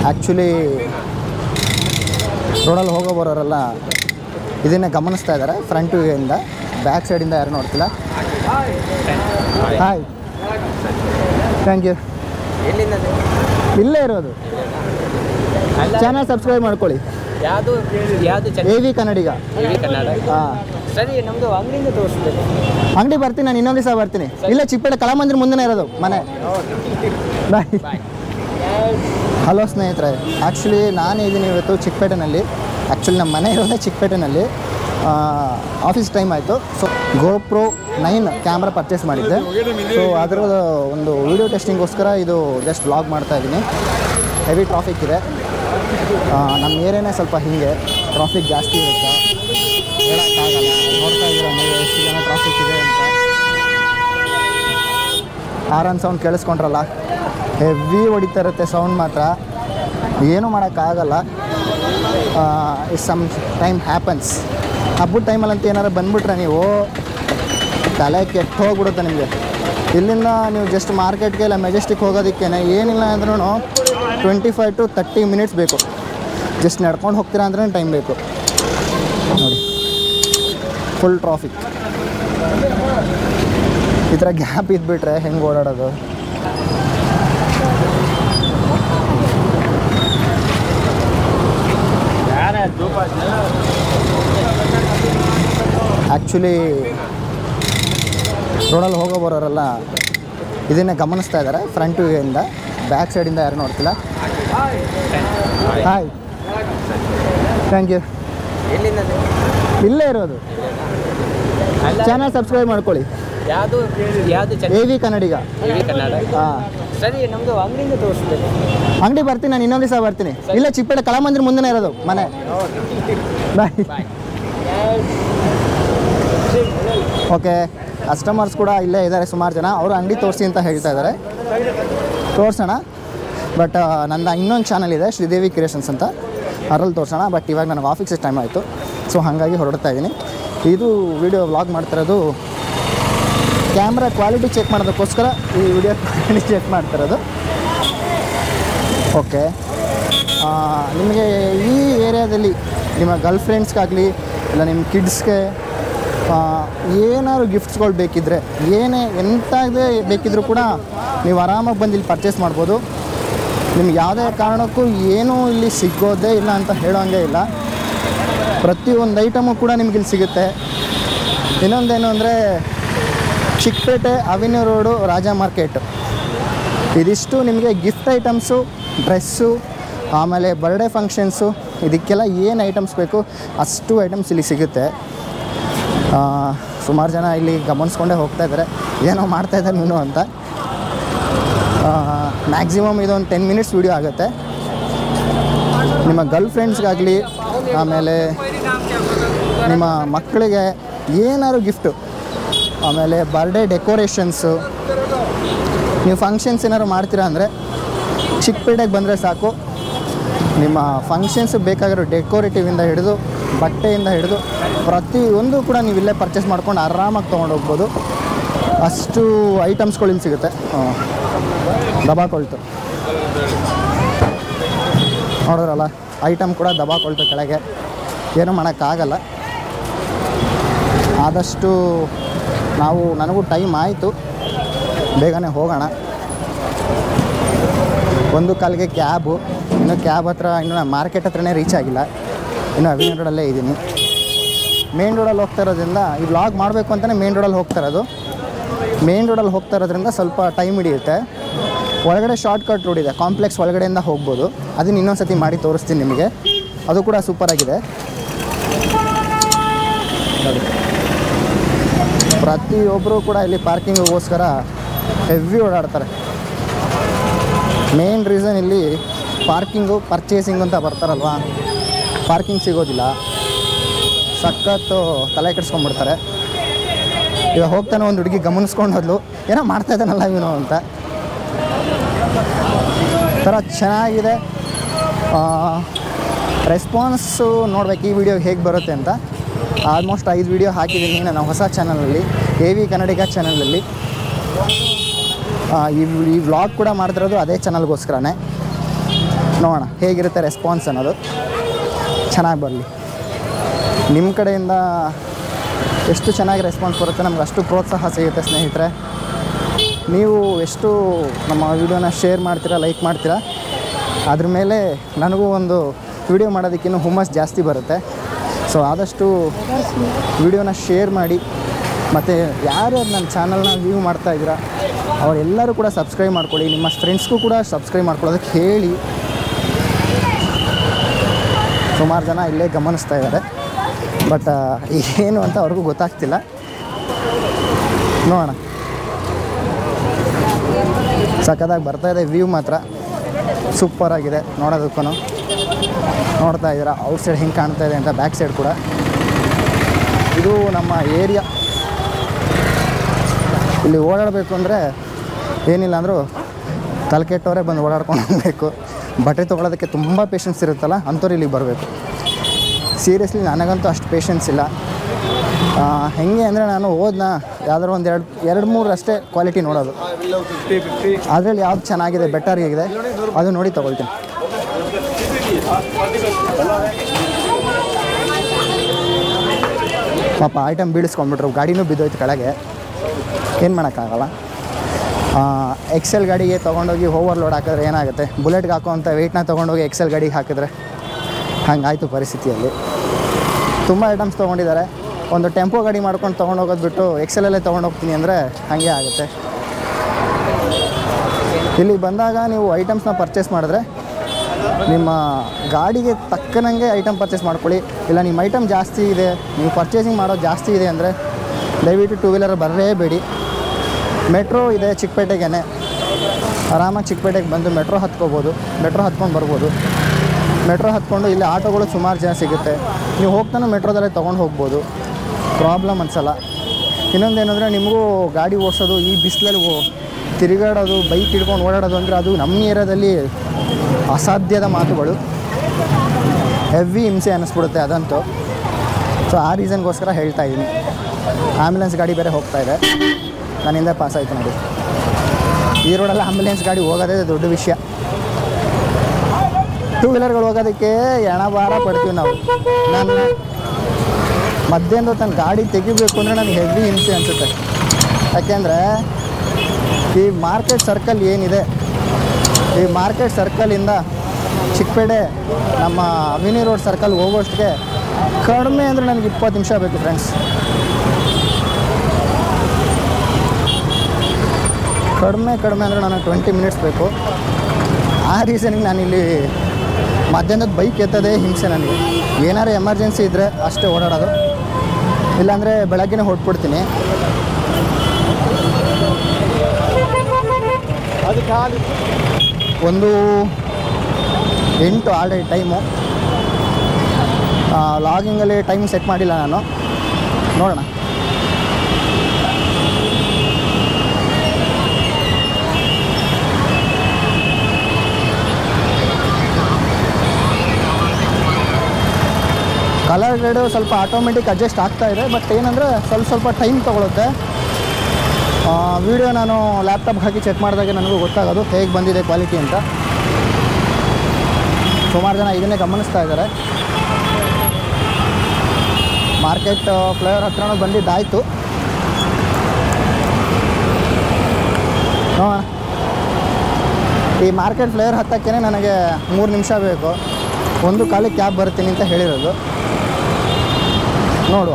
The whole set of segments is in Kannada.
ಆ್ಯಕ್ಚುಲಿ ರೋಡಲ್ಲಿ ಹೋಗೋ ಬರೋರೆಲ್ಲ ಇದನ್ನೇ ಗಮನಿಸ್ತಾ ಇದ್ದಾರೆ ಫ್ರಂಟ್ ವ್ಯೂಯಿಂದ ಬ್ಯಾಕ್ ಸೈಡಿಂದ ಯಾರು ನೋಡ್ತಿಲ್ಲ ಹಾಯ್ ಥ್ಯಾಂಕ್ ಯು ಎಲ್ಲಿಂದ ಇಲ್ಲೇ ಇರೋದು ಚಾನಲ್ ಸಬ್ಸ್ಕ್ರೈಬ್ ಮಾಡ್ಕೊಳ್ಳಿ ಯಾವುದು ಯಾವುದು ಎ ವಿ ಕನ್ನಡಿಗ ಚೆನ್ನಾಗಿ ಕನ್ನಡ ಹಾಂ ಸರಿ ನಮ್ಮದು ಅಂಗಡಿಯಿಂದ ತೋರಿಸ್ಬೇಕು ಅಂಗಡಿ ಬರ್ತೀನಿ ನಾನು ಇನ್ನೊಂದು ದಿವಸ ಬರ್ತೀನಿ ಇಲ್ಲೇ ಚಿಕ್ಕಪೇಟೆ ಕಲಾಮಂದಿರ ಮುಂದೆನೇ ಇರೋದು ಮನೆ ಬಾಯ್ ಹಲೋ ಸ್ನೇಹಿತರೆ ಆ್ಯಕ್ಚುಲಿ ನಾನು ಇದ್ದೀನಿ ಇವತ್ತು ಚಿಕ್ಕಪೇಟೆನಲ್ಲಿ ಆ್ಯಕ್ಚುಲಿ ನಮ್ಮ ಮನೆ ಇರೋದೇ ಚಿಕ್ಕಪೇಟೆನಲ್ಲಿ ಆಫೀಸ್ ಟೈಮ್ ಆಯಿತು so GoPro nine camera purchase ಮಾಡಿದ್ದೆ ಸೊ ಅದರ ಒಂದು ವೀಡಿಯೋ ಟೆಸ್ಟಿಂಗೋಸ್ಕರ ಇದು ಜಸ್ಟ್ ಬ್ಲಾಗ್ ಮಾಡ್ತಾ ಇದ್ದೀನಿ ಹೆವಿ ಟ್ರಾಫಿಕ್ ಇದೆ ಆ, ನಮ್ಮ ಏರಿಯಾನೇ ಸ್ವಲ್ಪ ಹೀಗೆ ಟ್ರಾಫಿಕ್ ಜಾಸ್ತಿ ಇರುತ್ತೆ ಹೇಳೋಕ್ಕಾಗಲ್ಲ ನೋಡ್ತಾ ಇದ್ದೀರ ನೀವು ಎಷ್ಟು ಜನ ಟ್ರಾಫಿಕ್ ಇದೆ ಅಂತ ಆರನ್ ಸೌಂಡ್ ಕೇಳಿಸ್ಕೊಂಡ್ರಲ್ಲ ಹೆವಿ ಹೊಡಿತಾ ಇರುತ್ತೆ ಸೌಂಡ್ ಮಾತ್ರ ಏನೂ ಮಾಡೋಕ್ಕಾಗಲ್ಲ ಇಸ್ ಸಮ್ ಟೈಮ್ ಹ್ಯಾಪನ್ಸ್ ಹಬ್ಬದ ಟೈಮಲ್ಲಂತೂ ಏನಾರು ಬಂದುಬಿಟ್ರೆ ನೀವು ತಲೆ ಕೆಟ್ಟು ಹೋಗ್ಬಿಡುತ್ತೆ ನಿಮಗೆ ಇಲ್ಲಿಂದ ನೀವು ಜಸ್ಟ್ ಮಾರ್ಕೆಟ್ಗೆ ಇಲ್ಲ ಮೆಜೆಸ್ಟಿಕ್ ಹೋಗೋದಕ್ಕೆ ಏನಿಲ್ಲ ಅಂದ್ರೂ twenty five to thirty minutes ಬೇಕು ಜಸ್ಟ್ ನಡ್ಕೊಂಡು ಹೋಗ್ತೀರಾ ಅಂದ್ರೆ ಟೈಮ್ ಬೇಕು ನೋಡಿ ಫುಲ್ ಟ್ರಾಫಿಕ್ ಈ ಥರ ಗ್ಯಾಪ್ ಇದ್ಬಿಟ್ರೆ ಹೆಂಗೆ ಓಡಾಡೋದು ಆ್ಯಕ್ಚುಲಿ ರೋಡಲ್ಲಿ ಹೋಗೋ ಬರೋರೆಲ್ಲ ಇದನ್ನೇ ಗಮನಿಸ್ತಾ ಇದ್ದಾರೆ ಫ್ರಂಟ್ ವ್ಯೂಯಿಂದ ಬ್ಯಾಕ್ ಸೈಡಿಂದ ಯಾರು ನೋಡ್ತಿಲ್ಲ ಹಾಯ್ ಥ್ಯಾಂಕ್ ಯು ಎಲ್ಲಿಂದ ಇಲ್ಲೇ ಇರೋದು ಚಾನಲ್ ಸಬ್ಸ್ಕ್ರೈಬ್ ಮಾಡ್ಕೊಳ್ಳಿ ಯಾವುದು ಯಾವುದು ಎ ಚೆನ್ನಾಗಿ ವಿ ಕನ್ನಡಿಗ ಕನ್ನಡ ಹಾಂ ಸರಿ ನಮ್ಮದು ಅಂಗಡಿಯಿಂದ ತೋರಿಸ್ಬೇಕು ಅಂಗಡಿ ಬರ್ತೀನಿ ನಾನು ಇನ್ನೊಂದು ದಿವಸ ಬರ್ತೀನಿ ಇಲ್ಲೇ ಚಿಕ್ಕಪೇಟೆ ಕಲಾಮಂದಿರ ಮುಂದೆನೇ ಇರೋದು ಮನೆ ಬಾಯ್ ಓಕೆ ಕಸ್ಟಮರ್ಸ್ ಕೂಡ ಇಲ್ಲೇ ಇದ್ದಾರೆ ಸುಮಾರು ಜನ ಅವರು ಅಂಗಡಿ ತೋರಿಸಿ ಅಂತ ಹೇಳ್ತಾ ಇದ್ದಾರೆ ತೋರಿಸೋಣ ಬಟ್ ನನ್ನ ಇನ್ನೊಂದು ಚಾನಲ್ ಇದೆ ಶ್ರೀದೇವಿ ಕ್ರಿಯೇಷನ್ಸ್ ಅಂತ ಅದರಲ್ಲಿ ತೋರಿಸೋಣ ಬಟ್ ಇವಾಗ ನನಗೆ ಆಫೀಸ್ ಟೈಮ್ ಆಯಿತು ಸೊ ಹಾಗಾಗಿ ಹೊರಡ್ತಾ ಇದ್ದೀನಿ ಇದು ವಿಡಿಯೋ ವ್ಲಾಗ್ ಮಾಡ್ತಿರೋದು ಕ್ಯಾಮ್ರಾ ಕ್ವಾಲಿಟಿ ಚೆಕ್ ಮಾಡೋದಕ್ಕೋಸ್ಕರ ಈ ವಿಡಿಯೋ ಕ್ವಾಲಿಟಿ ಚೆಕ್ ಮಾಡ್ತಿರೋದು ಓಕೆ ನಿಮಗೆ ಈ ಏರಿಯಾದಲ್ಲಿ ನಿಮ್ಮ ಗರ್ಲ್ ಫ್ರೆಂಡ್ಸ್ಗಾಗಲಿ ಇಲ್ಲ ನಿಮ್ಮ ಕಿಡ್ಸ್ಗೆ ಏನಾದ್ರು ಗಿಫ್ಟ್ಸ್ಗಳು ಬೇಕಿದ್ದರೆ ಏನೇ ಎಂಥದೇ ಬೇಕಿದ್ರೂ ಕೂಡ ನೀವು ಆರಾಮಾಗಿ ಬಂದು ಇಲ್ಲಿ ಪರ್ಚೇಸ್ ಮಾಡ್ಬೋದು ನಿಮ್ಗೆ ಯಾವುದೇ ಕಾರಣಕ್ಕೂ ಏನೂ ಇಲ್ಲಿ ಸಿಗೋದೇ ಇಲ್ಲ ಅಂತ ಹೇಳೋಂಗೆ ಇಲ್ಲ ಪ್ರತಿಯೊಂದು ಐಟಮು ಕೂಡ ನಿಮ್ಗೆ ಇಲ್ಲಿ ಸಿಗುತ್ತೆ ಇನ್ನೊಂದೇನು ಅಂದರೆ Chickpet avenue road Raja market ಇದಿಷ್ಟು ನಿಮಗೆ ಗಿಫ್ಟ್ ಐಟಮ್ಸು ಡ್ರೆಸ್ಸು ಆಮೇಲೆ ಬರ್ಡೇ ಫಂಕ್ಷನ್ಸು ಇದಕ್ಕೆಲ್ಲ ಏನು ಐಟಮ್ಸ್ ಬೇಕು ಅಷ್ಟು ಐಟಮ್ಸ್ ಇಲ್ಲಿ ಸಿಗುತ್ತೆ ಸುಮಾರು ಜನ ಇಲ್ಲಿ ಗಮನಿಸ್ಕೊಂಡೇ ಹೋಗ್ತಾ ಇದ್ದಾರೆ ಏನೋ ಮಾಡ್ತಾ ಇದ್ದಾರೆ ನೀನು ಅಂತ ಮ್ಯಾಕ್ಸಿಮಮ್ ಇದೊಂದು ಟೆನ್ ಮಿನಿಟ್ಸ್ ವೀಡಿಯೋ ಆಗುತ್ತೆ ನಿಮ್ಮ ಗರ್ಲ್ ಫ್ರೆಂಡ್ಸ್ಗಾಗಲಿ ಆಮೇಲೆ ನಿಮ್ಮ ಮಕ್ಕಳಿಗೆ ಏನಾದ್ರು ಗಿಫ್ಟು ಆಮೇಲೆ ಬರ್ಡೇ ಡೆಕೋರೇಷನ್ಸು ನೀವು ಫಂಕ್ಷನ್ಸ್ ಏನಾದ್ರು ಮಾಡ್ತೀರಾ ಅಂದರೆ ಚಿಕ್ಕಪೇಟೆಗೆ ಬಂದರೆ ಸಾಕು ನಿಮ್ಮ ಫಂಕ್ಷನ್ಸ್ ಬೇಕಾಗಿರೋ ಡೆಕೋರೇಟಿವಿಂದ ಹಿಡಿದು ಬಟ್ಟೆಯಿಂದ ಹಿಡಿದು ಪ್ರತಿಯೊಂದು ಕೂಡ ನೀವು ಇಲ್ಲೇ ಪರ್ಚೇಸ್ ಮಾಡ್ಕೊಂಡು ಆರಾಮಾಗಿ ತೊಗೊಂಡು ಹೋಗ್ಬೋದು ಅಷ್ಟು ಐಟಮ್ಸ್ಗಳು ಇಲ್ಲಿ ಸಿಗುತ್ತೆ ಹಾಂ. ದಬಾಕೊಳ್ತು ನೋಡಿದ್ರಲ್ಲ ಐಟಮ್ ಕೂಡ ದಬಾಕೊಳ್ತು ಕೆಳಗೆ ಏನೂ ಮಾಡೋಕ್ಕಾಗಲ್ಲ ಆದಷ್ಟು ನಾವು ನನಗೂ ಟೈಮ್ ಆಯಿತು ಬೇಗನೆ ಹೋಗೋಣ ಒಂದು ಕಾಲಿಗೆ ಕ್ಯಾಬು ಇನ್ನು ಕ್ಯಾಬ್ ಹತ್ರ ಇನ್ನು ನಾನು ಮಾರ್ಕೆಟ್ ಹತ್ರನೇ ರೀಚ್ ಆಗಿಲ್ಲ ಇನ್ನು ಅವಿನ ರೋಡಲ್ಲೇ ಇದ್ದೀನಿ ಮೇನ್ ರೋಡಲ್ಲಿ ಹೋಗ್ತಾ ಇರೋದ್ರಿಂದ ಈ ವ್ಲಾಗ್ ಮಾಡಬೇಕು ಅಂತಲೇ ಮೇನ್ ರೋಡಲ್ಲಿ ಹೋಗ್ತಾ ಇರೋದು ಮೇನ್ ರೋಡಲ್ಲಿ ಹೋಗ್ತಾ ಇರೋದ್ರಿಂದ ಸ್ವಲ್ಪ ಟೈಮ್ ಹಿಡಿಯುತ್ತೆ ಒಳಗಡೆ ಶಾರ್ಟ್ ಕಟ್ ರೋಡ್ ಇದೆ ಕಾಂಪ್ಲೆಕ್ಸ್ ಒಳಗಡೆಯಿಂದ ಹೋಗ್ಬೋದು ಅದನ್ನ ಇನ್ನೊಂದು ಸತಿ ಮಾಡಿ ತೋರಿಸ್ತೀನಿ ನಿಮಗೆ ಅದು ಕೂಡ ಸೂಪರಾಗಿದೆ ನೋಡಿ ಪ್ರತಿಯೊಬ್ಬರು ಕೂಡ ಇಲ್ಲಿ ಪಾರ್ಕಿಂಗಿಗೋಸ್ಕರ ಹೆವಿ ಓಡಾಡ್ತಾರೆ ಮೇನ್ ರೀಸನ್ ಇಲ್ಲಿ ಪಾರ್ಕಿಂಗು ಪರ್ಚೇಸಿಂಗ್ ಅಂತ ಬರ್ತಾರಲ್ವಾ ಪಾರ್ಕಿಂಗ್ ಸಿಗೋದಿಲ್ಲ ಸಖತ್ತು ತಲೆ ಕೆಡಿಸ್ಕೊಂಡ್ಬಿಡ್ತಾರೆ ಇವಾಗ ಹೋಗ್ತಾನೆ ಒಂದು ಹುಡುಗಿ ಗಮನಿಸ್ಕೊಂಡು ಹೋದ್ಲು ಏನೋ ಮಾಡ್ತಾ ಇದ್ದಾನಲ್ಲ ಇವನು ಅಂತ ಥರ ಚೆನ್ನಾಗಿದೆ ರೆಸ್ಪಾನ್ಸು ನೋಡ್ಬೇಕು ಈ ವಿಡಿಯೋ ಹೇಗೆ ಬರುತ್ತೆ ಅಂತ ಆಲ್ಮೋಸ್ಟ್ ಐದು ವಿಡಿಯೋ ಹಾಕಿದ್ದೀನಿ ನನ್ನ ಹೊಸ ಚಾನಲಲ್ಲಿ ಎ ವಿ ಕನ್ನಡಿಗ ಚಾನಲಲ್ಲಿ ಈ ಈ ವ್ಲಾಗ್ ಕೂಡ ಮಾಡ್ತಿರೋದು ಅದೇ ಚಾನಲ್ಗೋಸ್ಕರನೇ ನೋಡೋಣ ಹೇಗಿರುತ್ತೆ ರೆಸ್ಪಾನ್ಸ್ ಅನ್ನೋದು ಚೆನ್ನಾಗಿ ಬರಲಿ ನಿಮ್ಮ ಕಡೆಯಿಂದ ಎಷ್ಟು ಚೆನ್ನಾಗಿ ರೆಸ್ಪಾನ್ಸ್ ಬರುತ್ತೆ ನಮ್ಗೆ ಅಷ್ಟು ಪ್ರೋತ್ಸಾಹ ಸಿಗುತ್ತೆ ಸ್ನೇಹಿತರೆ ನೀವು ಎಷ್ಟು ನಮ್ಮ ವಿಡಿಯೋನ ಶೇರ್ ಮಾಡ್ತೀರಾ ಲೈಕ್ ಮಾಡ್ತೀರಾ ಅದ್ರ ಮೇಲೆ ನನಗೂ ಒಂದು ವಿಡಿಯೋ ಮಾಡೋದಕ್ಕಿನ್ನೂ ಹುಮ್ಮಸ್ ಜಾಸ್ತಿ ಬರುತ್ತೆ ಸೊ ಆದಷ್ಟು ವಿಡಿಯೋನ ಶೇರ್ ಮಾಡಿ ಮತ್ತು ಯಾರ್ಯಾರು ನನ್ನ ಚಾನಲ್ನ ವ್ಯೂ ಮಾಡ್ತಾ ಇದ್ದೀರಾ ಅವರೆಲ್ಲರೂ ಕೂಡ ಸಬ್ಸ್ಕ್ರೈಬ್ ಮಾಡ್ಕೊಳ್ಳಿ ನಿಮ್ಮ ಫ್ರೆಂಡ್ಸ್ಗೂ ಕೂಡ ಸಬ್ಸ್ಕ್ರೈಬ್ ಮಾಡ್ಕೊಳ್ಳೋದಕ್ಕೆ ಹೇಳಿ ಸುಮಾರು ಜನ ಇಲ್ಲೇ ಗಮನಿಸ್ತಾ ಇದ್ದಾರೆ ಬಟ್ ಏನು ಅಂತ ಅವ್ರಿಗೂ ಗೊತ್ತಾಗ್ತಿಲ್ಲ ನೋಡೋಣ ಸಖತ್ತಾಗಿ ಬರ್ತಾ ಇದೆ ವ್ಯೂ ಮಾತ್ರ ಸೂಪರ್ ಆಗಿದೆ ನೋಡೋದಕ್ಕೂ ನೋಡ್ತಾ ಇದ್ದೀರಾ ಔಟ್ ಸೈಡ್ ಹೆಂಗೆ ಕಾಣ್ತಾ ಇದೆ ಅಂತ ಬ್ಯಾಕ್ ಸೈಡ್ ಕೂಡ ಇದು ನಮ್ಮ ಏರಿಯಾ ಇಲ್ಲಿ ಓಡಾಡಬೇಕು ಅಂದರೆ ಏನಿಲ್ಲ ಅಂದರೂ ತಲೆ ಕೆಟ್ಟವರೇ ಬಂದು ಓಡಾಡ್ಕೊಂಡು ಹೋಗಬೇಕು ಬಟ್ಟೆ ತೊಗೊಳೋದಕ್ಕೆ ತುಂಬ ಪೇಷನ್ಸ್ ಇರುತ್ತಲ್ಲ ಅಂಥವ್ರು ಇಲ್ಲಿಗೆ ಬರಬೇಕು ಸೀರಿಯಸ್ಲಿ ನನಗಂತೂ ಅಷ್ಟು ಪೇಷನ್ಸ್ ಇಲ್ಲ ಆ, ಹೆಂಗೆ ಅಂದರೆ ನಾನು ಓದ್ನ ಯಾವ್ದಾದ್ರು ಒಂದು ಎರಡು ಎರಡು ಮೂರು ಅಷ್ಟೇ ಕ್ವಾಲಿಟಿ ನೋಡೋದು ಅದರಲ್ಲಿ ಯಾವ್ದು ಚೆನ್ನಾಗಿದೆ ಬೆಟರ್ ಆಗಿದೆ ಅದು ನೋಡಿ ತೊಗೊಳ್ತೀನಿ ಪಾಪ ಐಟಮ್ ಬೀಳಿಸ್ಕೊಂಡ್ಬಿಟ್ರು ಗಾಡಿನೂ ಬಿದ್ದೋಯ್ತು ಕೆಳಗೆ ಏನು ಮಾಡೋಕ್ಕಾಗಲ್ಲ ಎಕ್ಸೆಲ್ ಗಾಡಿಗೆ ತೊಗೊಂಡೋಗಿ ಓವರ್ಲೋಡ್ ಹಾಕಿದ್ರೆ ಏನಾಗುತ್ತೆ ಬುಲೆಟ್ಗೆ ಹಾಕೋವಂಥ ವೆಯ್ಟ್ನ ತೊಗೊಂಡೋಗಿ ಎಕ್ಸೆಲ್ ಗಾಡಿಗೆ ಹಾಕಿದ್ರೆ ಹಂಗಾಯಿತು ಪರಿಸ್ಥಿತಿಯಲ್ಲಿ ತುಂಬ ಐಟಮ್ಸ್ ತೊಗೊಂಡಿದ್ದಾರೆ ಒಂದು ಟೆಂಪೋ ಗಾಡಿ ಮಾಡ್ಕೊಂಡು ತೊಗೊಂಡೋಗೋದು ಬಿಟ್ಟು ಎಕ್ಸೆಲಲ್ಲೇ ತೊಗೊಂಡೋಗ್ತೀನಿ ಅಂದರೆ ಹಾಗೆ ಆಗುತ್ತೆ ಇಲ್ಲಿ ಬಂದಾಗ ನೀವು ಐಟಮ್ಸ್ನ ಪರ್ಚೇಸ್ ಮಾಡಿದ್ರೆ ನಿಮ್ಮ ಗಾಡಿಗೆ ತಕ್ಕನಂಗೆ ಐಟಮ್ ಪರ್ಚೇಸ್ ಮಾಡ್ಕೊಳ್ಳಿ ಇಲ್ಲ ನಿಮ್ಮ ಐಟಮ್ ಜಾಸ್ತಿ ಇದೆ ನೀವು ಪರ್ಚೇಸಿಂಗ್ ಮಾಡೋದು ಜಾಸ್ತಿ ಇದೆ ಅಂದರೆ ದಯವಿಟ್ಟು ಟೂ ವೀಲರ್ ಬರಲೇಬೇಡಿ ಮೆಟ್ರೋ ಇದೆ ಚಿಕ್ಕಪೇಟೆಗೆ ಆರಾಮಾಗಿ ಚಿಕ್ಕಪೇಟೆಗೆ ಬಂದು ಮೆಟ್ರೋ ಹತ್ಕೋಬೋದು ಮೆಟ್ರೋ ಹತ್ಕೊಂಡು ಬರ್ಬೋದು ಮೆಟ್ರೋ ಹತ್ಕೊಂಡು ಇಲ್ಲಿ ಆಟೋಗಳು ಸುಮಾರು ಜನ ಸಿಗುತ್ತೆ ನೀವು ಹೋಗ್ತಾನೆ ಮೆಟ್ರೋದಲ್ಲೇ ತೊಗೊಂಡು ಹೋಗ್ಬೋದು ಪ್ರಾಬ್ಲಮ್ ಅನ್ಸಲ್ಲ ಇನ್ನೊಂದೇನೆಂದರೆ ನಿಮಗೂ ಗಾಡಿ ಓಡಿಸೋದು ಈ ಬಿಸಿಲಲ್ಲಿ ಓ ತಿರುಗಾಡೋದು ಬೈಕ್ ಹಿಡ್ಕೊಂಡು ಓಡಾಡೋದು ಅಂದರೆ ಅದು ನಮ್ಮ ಏರಿಯಾದಲ್ಲಿ ಅಸಾಧ್ಯದ ಮಾತುಗಳು ಹೆವಿ ಹಿಂಸೆ ಅನ್ನಿಸ್ಬಿಡುತ್ತೆ ಅದಂತೂ ಸೊ ಆ ರೀಸನ್ಗೋಸ್ಕರ ಹೇಳ್ತಾ ಇದ್ದೀನಿ ಆ್ಯಂಬುಲೆನ್ಸ್ ಗಾಡಿ ಬೇರೆ ಹೋಗ್ತಾ ಇದೆ ನನ್ನಿಂದ ಪಾಸ್ ಆಯಿತು ನೋಡಿ ಈ ರೋಡಲ್ಲಿ ಆ್ಯಂಬುಲೆನ್ಸ್ ಗಾಡಿ ಹೋಗೋದೇ ದೊಡ್ಡ ವಿಷಯ ಟೂ ವೀಲರ್ಗಳು ಹೋಗೋದಕ್ಕೆ ಎಣ ಭಾರ ಪಡ್ತೀವಿ ನಾವು ನಾನು ಮಧ್ಯಾಹ್ನದ ತನ್ನ ಗಾಡಿ ತೆಗಿಬೇಕು ಅಂದರೆ ನನಗೆ ಹೆವಿ ಹಿಂಸೆ ಅನಿಸುತ್ತೆ ಯಾಕೆಂದರೆ ಈ ಮಾರ್ಕೆಟ್ ಸರ್ಕಲ್ ಏನಿದೆ ಈ ಮಾರ್ಕೆಟ್ ಸರ್ಕಲಿಂದ ಚಿಕ್ಕಪೇಟೆ ನಮ್ಮ ಅವಿನಿ ರೋಡ್ ಸರ್ಕಲ್ ಹೋಗೋಷ್ಟಕ್ಕೆ ಕಡಿಮೆ ಅಂದರೆ ನನಗೆ ಇಪ್ಪತ್ತು ನಿಮಿಷ ಬೇಕು ಫ್ರೆಂಡ್ಸ್ ಕಡಿಮೆ ಕಡಿಮೆ ಅಂದರೆ ನನಗೆ ಟ್ವೆಂಟಿ ಮಿನಿಟ್ಸ್ ಬೇಕು ಆ ರೀಸನಿಗೆ ನಾನಿಲ್ಲಿ ಮಧ್ಯಾಹ್ನದ ಬೈಕ್ ಎತ್ತದೇ ಹಿಂಸೆ ನನಗೆ ಏನಾರು ಎಮರ್ಜೆನ್ಸಿ ಇದ್ದರೆ ಅಷ್ಟೇ ಓಡಾಡೋದು ಇಲ್ಲಾಂದರೆ ಬೆಳಗ್ಗೆನೇ ಹೊಟ್ಬಿಡ್ತೀನಿ ಒಂದು ಎಂಟು ಆಲ್ರೆಡಿ ಟೈಮು ಲಾಗಿಂಗಲ್ಲಿ ಟೈಮ್ ಸೆಟ್ ಮಾಡಿಲ್ಲ ನಾನು ನೋಡೋಣ ಕಲರ್ ಗ್ರೇಡು ಸ್ವಲ್ಪ ಆಟೋಮೆಟಿಕ್ ಅಡ್ಜಸ್ಟ್ ಆಗ್ತಾ ಇದೆ ಬಟ್ ಏನಂದರೆ ಸ್ವಲ್ಪ ಸ್ವಲ್ಪ ಟೈಮ್ ತೊಗೊಳುತ್ತೆ ವಿಡಿಯೋ ನಾನು ಲ್ಯಾಪ್ಟಾಪ್ಗೆ ಹಾಕಿ ಚೆಕ್ ಮಾಡಿದಾಗ ನನಗೂ ಗೊತ್ತಾಗೋದು ಹೇಗೆ ಬಂದಿದೆ ಕ್ವಾಲಿಟಿ ಅಂತ ಸುಮಾರು ಜನ ಇದನ್ನೇ ಗಮನಿಸ್ತಾ ಇದ್ದಾರೆ ಮಾರ್ಕೆಟ್ ಫ್ಲೇವರ್ ಹತ್ರನೂ ಬಂದಿದ್ದಾಯಿತು ನೋಡೋಣ ಈ ಮಾರ್ಕೆಟ್ ಫ್ಲೇವರ್ ಹತ್ತಕ್ಕೇ ನನಗೆ ಮೂರು ನಿಮಿಷ ಬೇಕು ಒಂದು ಕಾಲಕ್ಕೆ ಕ್ಯಾಬ್ ಬರ್ತೀನಿ ಅಂತ ಹೇಳಿರೋದು ನೋಡುವ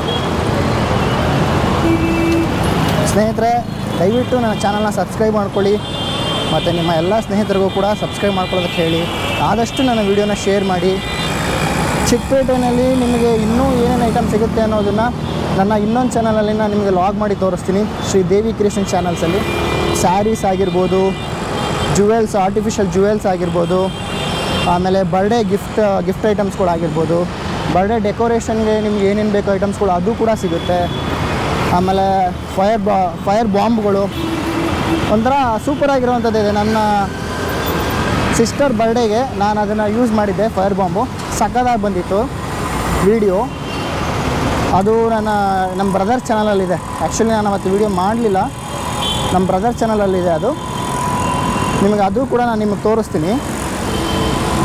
ಸ್ನೇಹಿತರೆ ದಯವಿಟ್ಟು ನನ್ನ ಚಾನಲ್ನ ಸಬ್ಸ್ಕ್ರೈಬ್ ಮಾಡ್ಕೊಳ್ಳಿ ಮತ್ತು ನಿಮ್ಮ ಎಲ್ಲ ಸ್ನೇಹಿತರಿಗೂ ಕೂಡ ಸಬ್ಸ್ಕ್ರೈಬ್ ಮಾಡ್ಕೊಳ್ಳೋದಕ್ಕೆ ಹೇಳಿ ಆದಷ್ಟು ನನ್ನ ವೀಡಿಯೋನ ಶೇರ್ ಮಾಡಿ ಚಿಕ್ಕಪೇಟೆಯಲ್ಲಿ ನಿಮಗೆ ಇನ್ನೂ ಏನೇನು ಐಟಮ್ ಸಿಗುತ್ತೆ ಅನ್ನೋದನ್ನು ನನ್ನ ಇನ್ನೊಂದು ಚಾನಲಲ್ಲಿ ನಾನು ನಿಮಗೆ ಲಾಗ್ ಮಾಡಿ ತೋರಿಸ್ತೀನಿ ಶ್ರೀ ದೇವಿ ಕ್ರಿಯೇಷನ್ ಚಾನಲ್ಸಲ್ಲಿ ಸ್ಯಾರೀಸ್ ಆಗಿರ್ಬೋದು ಜುವೆಲ್ಸ್ ಆರ್ಟಿಫಿಷಿಯಲ್ ಜುವೆಲ್ಸ್ ಆಗಿರ್ಬೋದು ಆಮೇಲೆ ಬರ್ಡೇ ಗಿಫ್ಟ್ ಗಿಫ್ಟ್ ಐಟಮ್ಸ್ಗಳು ಆಗಿರ್ಬೋದು ಬರ್ಡೇ ಡೆಕೋರೇಷನ್ಗೆ ನಿಮ್ಗೆ ಏನೇನು ಬೇಕು ಐಟಮ್ಸ್ಗಳು ಅದು ಕೂಡ ಸಿಗುತ್ತೆ ಆಮೇಲೆ ಫೈರ್ ಬಾ ಫೈರ್ ಬಾಂಬ್ಗಳು ಒಂಥರ ಸೂಪರ್ ಆಗಿರುವಂಥದ್ದು ಇದೆ ನನ್ನ ಸಿಸ್ಟರ್ ಬರ್ಡೇಗೆ ನಾನು ಅದನ್ನು ಯೂಸ್ ಮಾಡಿದ್ದೆ ಫೈರ್ ಬಾಂಬು ಸಕ್ಕದಾಗಿ ಬಂದಿತ್ತು ವಿಡಿಯೋ ಅದು ನನ್ನ ನಮ್ಮ ಬ್ರದರ್ ಚಾನಲಲ್ಲಿದೆ ಆ್ಯಕ್ಚುಲಿ ನಾನು ಅವತ್ತು ವಿಡಿಯೋ ಮಾಡಲಿಲ್ಲ ನಮ್ಮ ಬ್ರದರ್ ಚಾನಲಲ್ಲಿದೆ ಅದು ನಿಮಗೆ ಅದು ಕೂಡ ನಾನು ನಿಮಗೆ ತೋರಿಸ್ತೀನಿ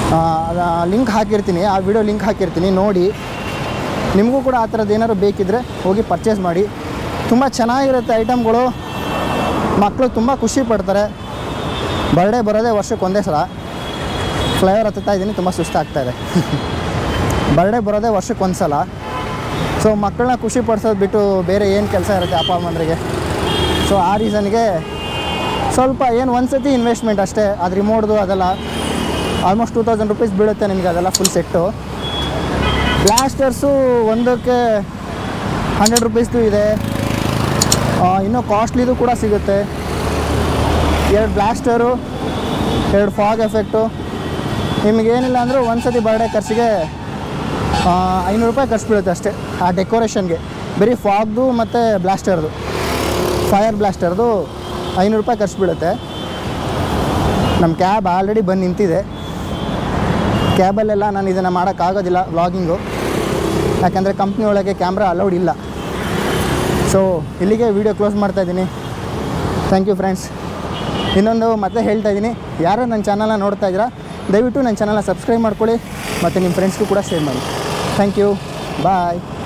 ಲಿಂಕ್ ಹಾಕಿರ್ತೀನಿ ಆ ವಿಡಿಯೋ ಲಿಂಕ್ ಹಾಕಿರ್ತೀನಿ ನೋಡಿ ನಿಮಗೂ ಕೂಡ ಆ ಥರದ್ದು ಏನಾದ್ರು ಬೇಕಿದ್ದರೆ ಹೋಗಿ ಪರ್ಚೇಸ್ ಮಾಡಿ ತುಂಬ ಚೆನ್ನಾಗಿರುತ್ತೆ ಐಟಮ್ಗಳು ಮಕ್ಕಳು ತುಂಬ ಖುಷಿ ಪಡ್ತಾರೆ ಬರ್ಡೇ ಬರೋದೇ ವರ್ಷಕ್ಕೆ ಒಂದೇ ಸಲ ಫ್ಲೈವರ್ ಹತ್ತುತ್ತಾ ಇದ್ದೀನಿ ತುಂಬ ಸುಸ್ತಾಗ್ತಾ ಇದೆ ಬರ್ಡೇ ಬರೋದೇ ವರ್ಷಕ್ಕೆ ಒಂದು ಸಲ ಸೊ ಮಕ್ಕಳನ್ನ ಖುಷಿ ಪಡಿಸೋದು ಬಿಟ್ಟು ಬೇರೆ ಏನು ಕೆಲಸ ಇರುತ್ತೆ ಅಪ್ಪ ಅಮ್ಮಂದ್ರಿಗೆ ಸೊ ಆ ರೀಸನ್ಗೆ ಸ್ವಲ್ಪ ಏನು ಒಂದು ಸತಿ ಇನ್ವೆಸ್ಟ್ಮೆಂಟ್ ಅಷ್ಟೇ ಅದು ರಿಮೋಟ್ದು ಅದೆಲ್ಲ ಆಲ್ಮೋಸ್ಟ್ ಟೂ ತೌಸಂಡ್ ರುಪೀಸ್ ಬೀಳುತ್ತೆ ನಿಮಗೆ ಅದೆಲ್ಲ ಫುಲ್ ಸೆಟ್ಟು ಬ್ಲಾಸ್ಟರ್ಸು ಒಂದಕ್ಕೆ ಹಂಡ್ರೆಡ್ ರುಪೀಸ್ದು ಇದೆ ಆ, ಇನ್ನೂ ಕಾಸ್ಟ್ಲಿದು ಕೂಡ ಸಿಗುತ್ತೆ ಎರಡು ಬ್ಲಾಸ್ಟರು ಎರಡು ಫಾಗ್ ಎಫೆಕ್ಟು ನಿಮಗೇನಿಲ್ಲ ಅಂದರೂ ಒಂದು ಸತಿ ಬರ್ಡೇ ಖರ್ಚಿಗೆ ಆ, ಐನೂರು ರೂಪಾಯಿ ಖರ್ಚು ಬೀಳುತ್ತೆ ಅಷ್ಟೇ ಆ ಡೆಕೋರೇಷನ್ಗೆ ಬರೀ ಫಾಗ್ದು ಮತ್ತು ಬ್ಲಾಸ್ಟರ್ದು ಫೈರ್ ಬ್ಲಾಸ್ಟರ್ದು ಐನೂರು ರೂಪಾಯಿ ಖರ್ಚು ಬೀಳುತ್ತೆ ನಮ್ಮ ಕ್ಯಾಬ್ ಆಲ್ರೆಡಿ ಬಂದು ನಿಂತಿದೆ ಕ್ಯಾಬಲ್ಲೆಲ್ಲ ನಾನು ಇದನ್ನು ಮಾಡೋಕ್ಕಾಗೋದಿಲ್ಲ ವ್ಲಾಗಿಂಗು ಯಾಕಂದರೆ ಕಂಪ್ನಿ ಒಳಗೆ ಕ್ಯಾಮ್ರಾ ಅಲೌಡ್ ಇಲ್ಲ ಸೊ ಇಲ್ಲಿಗೆ ವಿಡಿಯೋ ಕ್ಲೋಸ್ ಮಾಡ್ತಾ ಇದ್ದೀನಿ ಥ್ಯಾಂಕ್ ಯು ಫ್ರೆಂಡ್ಸ್ ಇನ್ನೊಂದು ಮತ್ತೆ ಹೇಳ್ತಾ ಇದ್ದೀನಿ ಯಾರು ನನ್ನ ಚಾನಲ್ನ ನೋಡ್ತಾ ಇದ್ದೀರಾ ದಯವಿಟ್ಟು ನನ್ನ ಚಾನಲ್ನ ಸಬ್ಸ್ಕ್ರೈಬ್ ಮಾಡ್ಕೊಳ್ಳಿ ಮತ್ತು ನಿಮ್ಮ ಫ್ರೆಂಡ್ಸ್ಗೂ ಕೂಡ ಶೇರ್ ಮಾಡಿ ಥ್ಯಾಂಕ್ ಯು ಬಾಯ್